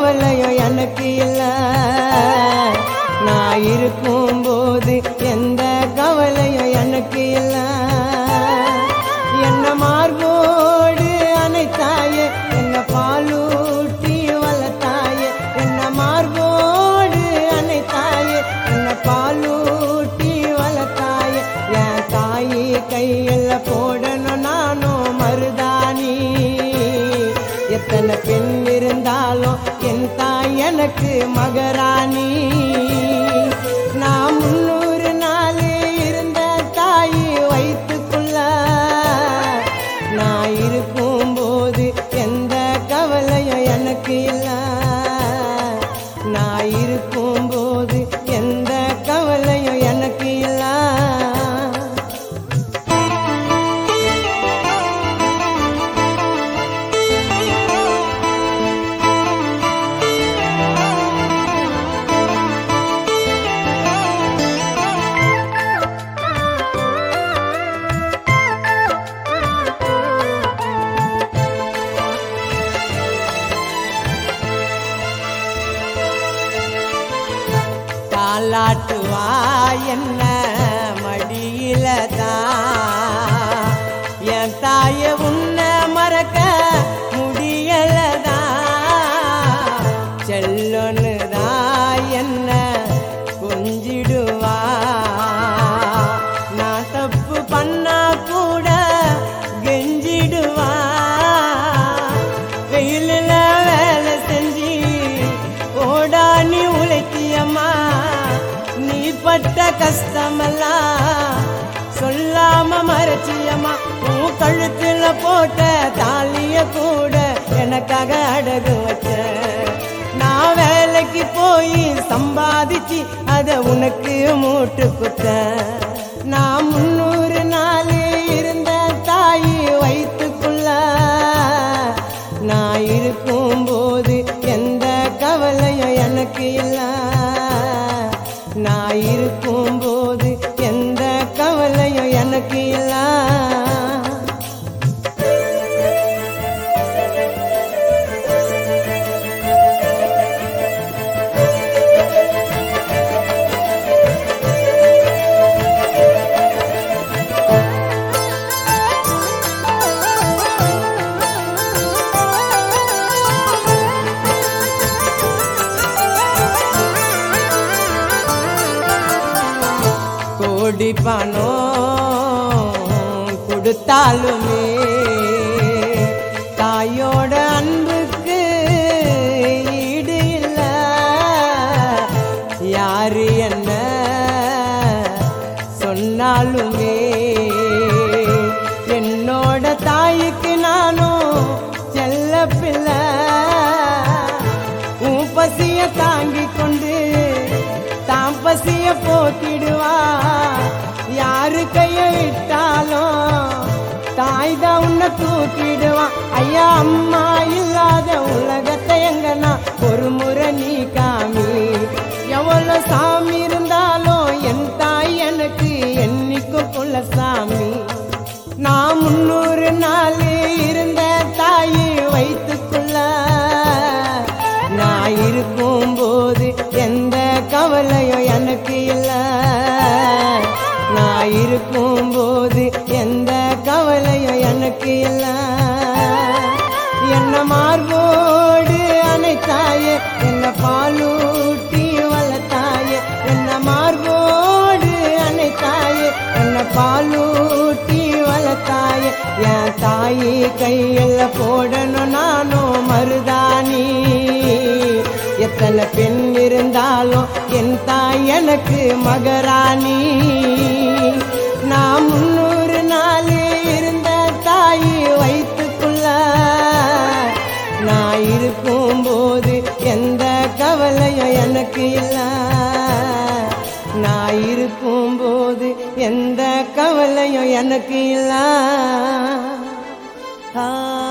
கவலையும் எனக்கு இல்லை நான் இருக்கும்போது எந்த கவலையும் எனக்கு இல்லை என்ன மார்போடு அணைத்தாயே என்ன பாலூட்டி வளர்த்தாயே என்ன மார்போடு அணைத்தாயே என்ன பாலூட்டி வளர்த்தாயே என் தாயி கையில் போடணும் நானும் மருதாணி எத்தனை பெண் இருந்தாலும் என் தாய் எனக்கு மகராணி நான் முன்னூறு நாள் இருந்த தாய் வயிற்றுக்குள்ள நான் இருக்கும்போது எந்த கவலையும் எனக்கு இல்லை நான் இருக்கும்போது எந்த கவலையும் எனக்கு இல்லை தாலாட்டுவா என்ன மடியில தான் என் தாய உன்ன மறக்க முடியலதா செல்லொன்னு தான் என்ன கொஞ்சிடுவா நான் தப்பு பண்ணா கூட கெஞ்சிடுவா வெயிலில் வேலை செஞ்சு ஓடா நீ உழைத்தியம்மா நீ பட்ட கஷ்டமெல்லாம் சொல்லாம மறைச்சியம்மா உன் கழுத்துல போட்ட தாலிய கூட எனக்காக அடகு வச்ச நான் வேலைக்கு போய் சம்பாதிச்சு அத உனக்கு மூட்டு குத்த நான் முன்னூறு நாள் இருந்த தாயி வயிற்றுக்குள்ள நான் இருக்கும்போது எந்த கவலையும் எனக்கு இல்லை நான் இருக்கும்போது எந்த கவலையும் எனக்கு இல்லை கோடி பணம் கொடுத்தாலுமே தாயோட அன்புக்கு ஈடு இல்லை யாரு என்ன சொன்னாலுமே என்னோட தாய்க்கு நானும் செல்ல பிள்ளை உன் பசிய தாங்கிக் கொண்டு தாம் பசிய போத்திடுவா யாரு கைய விட்டாலும் தாய் தான் உன்னை தூக்கிடுவான் ஐயா அம்மா இல்லாத உலகத்தை எங்கன்னா ஒரு முறை நீ காமி எவ்வளவு சாமி இருந்தாலும் என் தாய் எனக்கு என்னைக்கும் குல சாமி நான் முன்னூறு நாள் இருந்த தாயி வயிற்றுக்குள்ள நான் இருக்கும்போது எந்த கவலையும் எனக்கு இல்லை நான் இருக்கும்போது எந்த கவலையும் எனக்கு இல்லை என்ன மார்போடு அணைத்தாயே என்ன பாலூட்டி வளர்த்தாயே என்ன மார்போடு அணைத்தாயே என்ன பாலூட்டி வளர்த்தாயே என் தாயி கையில் போடணும் நானும் மருதாணி எத்தனை பெண் இருந்தாலும் என் தாய் எனக்கு மகராணி நான் முன்னூறு நாள் இருந்த தாய் வயிற்றுக்குள்ள நான் இருக்கும்போது எந்த கவலையும் எனக்கு இல்லை நான் இருக்கும்போது எந்த கவலையும் எனக்கு இல்லை ஆ